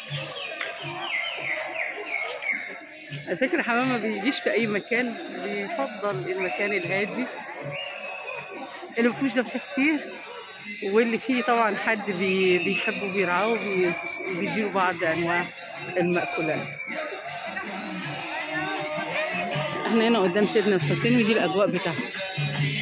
على فكرة حمام ما بيجيش في أي مكان بيفضل المكان الهادي اللي مفيهوش دوشة كتير واللي فيه طبعا حد بي- بيحبوا بيرعاه وبي- وبيديله بعض أنواع المأكولات احنا هنا قدام سيدنا الحسين ودي الأجواء بتاعته